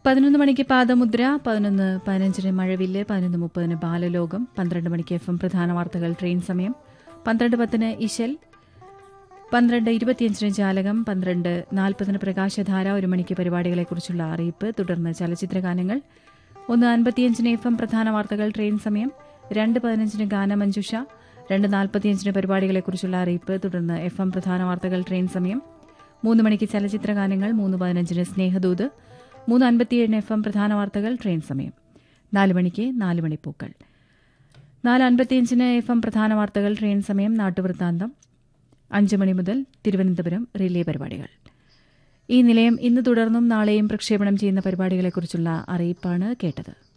പതിനൊന്ന് മണിക്ക് പാദമുദ്ര പതിനൊന്ന് പതിനഞ്ചിന് മഴവില്ല് പതിനൊന്ന് മുപ്പതിന് ബാലലോകം പന്ത്രണ്ട് മണിക്ക് എഫ് എം പ്രധാന വാർത്തകൾ ട്രെയിൻ സമയം പന്ത്രണ്ട് പത്തിന് ഇശൽ പന്ത്രണ്ട് ഇരുപത്തിയഞ്ചിന് ജാലകം പന്ത്രണ്ട് നാൽപ്പതിന് പ്രകാശധാര ഒരു മണിക്ക് പരിപാടികളെക്കുറിച്ചുള്ള അറിയിപ്പ് തുടർന്ന് ചലച്ചിത്രഗാനങ്ങൾ ഒന്ന് അൻപത്തിയഞ്ചിന് എഫ് എം പ്രധാന വാർത്തകൾ ട്രെയിൻ സമയം രണ്ട് പതിനഞ്ചിന് ഗാനമഞ്ജുഷ രണ്ട് നാൽപ്പത്തിയഞ്ചിന് പരിപാടികളെക്കുറിച്ചുള്ള അറിയിപ്പ് തുടർന്ന് എഫ് എം പ്രധാന വാർത്തകൾ ട്രെയിൻ സമയം മൂന്ന് മണിക്ക് ചലച്ചിത്രഗാനങ്ങൾ മൂന്ന് പതിനഞ്ചിന് സ്നേഹദൂത് മൂന്ന് അൻപത്തിയേഴിന് എഫ് എം പ്രധാന വാർത്തകൾ ട്രെയിൻ സമയം നാല് മണിക്ക് നാല് മണിപ്പൂക്കൾ നാല് അൻപത്തിയഞ്ചിന് എഫ് എം പ്രധാന വാർത്തകൾ ട്രെയിൻ സമയം നാട്ടുവൃത്താന്തം അഞ്ച് മണി മുതൽ തിരുവനന്തപുരം റിലേ പരിപാടികൾ ഈ നിലയം ഇന്ന് തുടർന്നും നാളെയും പ്രക്ഷേപണം ചെയ്യുന്ന പരിപാടികളെക്കുറിച്ചുള്ള അറിയിപ്പാണ് കേട്ടത്